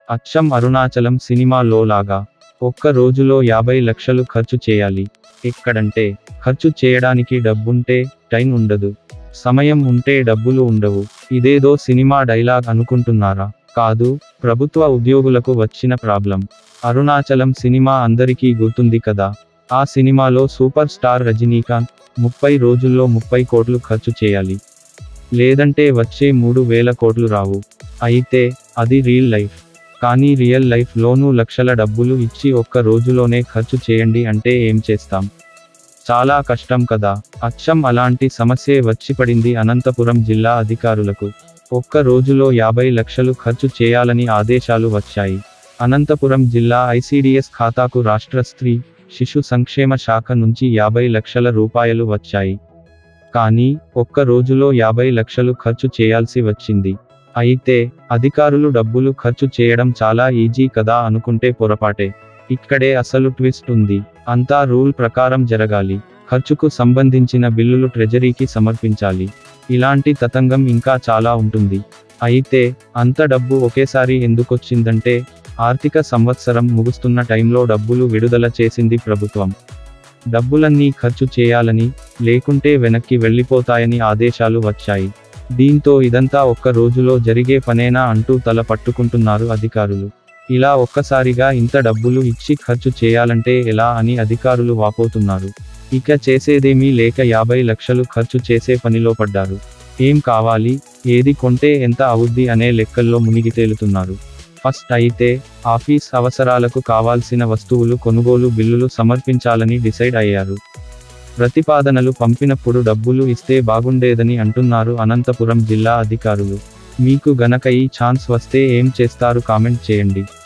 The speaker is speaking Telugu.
అచ్చం అరుణాచలం సినిమాలో లాగా ఒక్క రోజులో యాభై లక్షలు ఖర్చు చేయాలి ఎక్కడంటే ఖర్చు చేయడానికి డబ్బుంటే టైం ఉండదు సమయం ఉంటే డబ్బులు ఉండవు ఇదేదో సినిమా డైలాగ్ అనుకుంటున్నారా కాదు ప్రభుత్వ ఉద్యోగులకు వచ్చిన ప్రాబ్లం అరుణాచలం సినిమా అందరికీ గుర్తుంది కదా ఆ సినిమాలో సూపర్ స్టార్ రజనీకాంత్ ముప్పై రోజుల్లో ముప్పై కోట్లు ఖర్చు చేయాలి లేదంటే వచ్చే మూడు వేల కోట్లు రావు అయితే అది రియల్ లైఫ్ కానీ రియల్ లైఫ్ లోనూ లక్షల డబ్బులు ఇచ్చి ఒక్క రోజులోనే ఖర్చు చేయండి అంటే ఏం చేస్తాం చాలా కష్టం కదా అచ్చం అలాంటి సమస్యే వచ్చి పడింది అనంతపురం జిల్లా అధికారులకు ఒక్క రోజులో యాభై లక్షలు ఖర్చు చేయాలని ఆదేశాలు వచ్చాయి అనంతపురం జిల్లా ఐసిడిఎస్ ఖాతాకు రాష్ట్ర స్త్రీ శిశు సంక్షేమ శాఖ నుంచి యాభై లక్షల రూపాయలు వచ్చాయి కానీ ఒక్క రోజులో యాభై లక్షలు ఖర్చు చేయాల్సి వచ్చింది అయితే అధికారులు డబ్బులు ఖర్చు చేయడం చాలా ఈజీ కదా అనుకుంటే పొరపాటే ఇక్కడే అసలు ట్విస్ట్ ఉంది అంతా రూల్ ప్రకారం జరగాలి ఖర్చుకు సంబంధించిన బిల్లులు ట్రెజరీకి సమర్పించాలి ఇలాంటి తతంగం ఇంకా చాలా ఉంటుంది అయితే అంత డబ్బు ఒకేసారి ఎందుకొచ్చిందంటే ఆర్థిక సంవత్సరం ముగుస్తున్న టైంలో డబ్బులు విడుదల చేసింది ప్రభుత్వం డబ్బులన్నీ ఖర్చు చేయాలని లేకుంటే వెనక్కి వెళ్ళిపోతాయని ఆదేశాలు వచ్చాయి దీంతో ఇదంతా ఒక్క రోజులో జరిగే పనేనా అంటూ తల పట్టుకుంటున్నారు అధికారులు ఇలా ఒక్కసారిగా ఇంత డబ్బులు ఇచ్చి ఖర్చు చేయాలంటే ఎలా అని అధికారులు వాపోతున్నారు ఇక చేసేదేమీ లేక యాభై లక్షలు ఖర్చు చేసే పనిలో పడ్డారు ఏం కావాలి ఏది కొంటే ఎంత అవుద్ది అనే లెక్కల్లో మునిగి తేలుతున్నారు ఫస్ట్ అయితే ఆఫీస్ అవసరాలకు కావాల్సిన వస్తువులు కొనుగోలు బిల్లులు సమర్పించాలని డిసైడ్ అయ్యారు ప్రతిపాదనలు పంపినప్పుడు డబ్బులు ఇస్తే బాగుండేదని అంటున్నారు అనంతపురం జిల్లా అధికారులు మీకు గనక ఈ ఛాన్స్ వస్తే ఏం చేస్తారు కామెంట్ చేయండి